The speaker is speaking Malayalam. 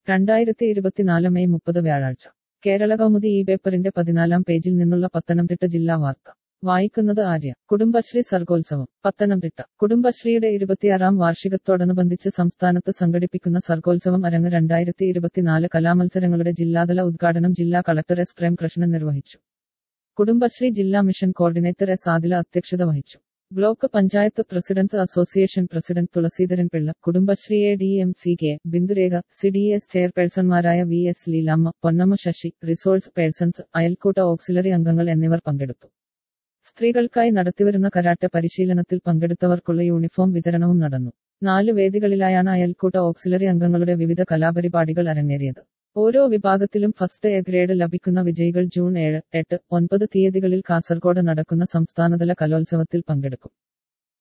രണ്ടായിരത്തി ഇരുപത്തിനാല് മെയ് മുപ്പത് വ്യാഴാഴ്ച കേരള കൗമുദി ഈ പേപ്പറിന്റെ പതിനാലാം പേജിൽ നിന്നുള്ള പത്തനംതിട്ട ജില്ലാ വാർത്ത വായിക്കുന്നത് ആര്യ കുടുംബശ്രീ സർഗോത്സവം പത്തനംതിട്ട കുടുംബശ്രീയുടെ ഇരുപത്തിയാറാം വാർഷികത്തോടനുബന്ധിച്ച് സംസ്ഥാനത്ത് സംഘടിപ്പിക്കുന്ന സർഗോത്സവം അരങ്ങ് രണ്ടായിരത്തി ഇരുപത്തിനാല് കലാമത്സരങ്ങളുടെ ജില്ലാതല ഉദ്ഘാടനം ജില്ലാ കളക്ടർ എസ് പ്രേംകൃഷ്ണൻ നിർവഹിച്ചു കുടുംബശ്രീ ജില്ലാ മിഷൻ കോർഡിനേറ്റർ എസ് ആദില അധ്യക്ഷത വഹിച്ചു block panchayat presidents association president Thulaseedharan Pillai Kudumbashree A D M C K Bindurekha C D S ചെയർപേഴ്സൺമാരായ V S Leelamma Ponnamma Sasi resource persons അയൽക്കൂട്ട ഓക്സിലറി അംഗങ്ങൾ എന്നിവർ പങ്കെടുത്തു സ്ത്രീകൾക്കായി നടത്തിവരുന്ന കരാട്ടെ പരിശീലനത്തിൽ പങ്കെടുത്തവർക്കുള്ള യൂണിഫോം വിതരണവും നടന്നു നാല് വേദികളിലായാണ് അയൽക്കൂട്ട ഓക്സിലറി അംഗങ്ങളുടെ വിവിധ കലാപരിപാടികൾ അരങ്ങേറിയത് ഓരോ വിഭാഗത്തിലും ഫസ്റ്റ് എ ഗ്രേഡ് ലഭിക്കുന്ന വിജയികൾ ജൂൺ ഏഴ് എട്ട് ഒൻപത് തീയതികളിൽ കാസർഗോഡ് നടക്കുന്ന സംസ്ഥാനതല കലോത്സവത്തിൽ പങ്കെടുക്കും